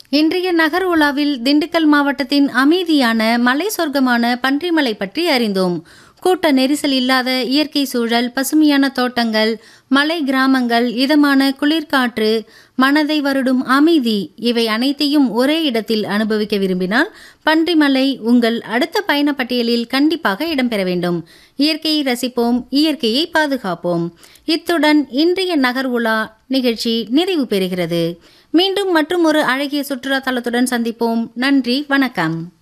இன்றைய நகர் உலாவில் திண்டுக்கல் மாவட்டத்தின் அமைதியான மலை சொர்க்கமான பன்றிமலை பற்றி அறிந்தோம் கூட்ட நெரிசல் இல்லாத இயற்கை சூழல் பசுமையான தோட்டங்கள் மலை கிராமங்கள் இதமான குளிர்காற்று மனதை வருடும் அமைதி இவை அனைத்தையும் ஒரே இடத்தில் அனுபவிக்க விரும்பினால் பன்றிமலை உங்கள் அடுத்த பயண பட்டியலில் கண்டிப்பாக இடம்பெற வேண்டும் இயற்கையை ரசிப்போம் இயற்கையை பாதுகாப்போம் இத்துடன் இன்றைய நகர் உலா நிகழ்ச்சி நிறைவு பெறுகிறது மீண்டும் மற்றும் ஒரு அழகிய சுற்றுலா தலத்துடன் சந்திப்போம் நன்றி வணக்கம்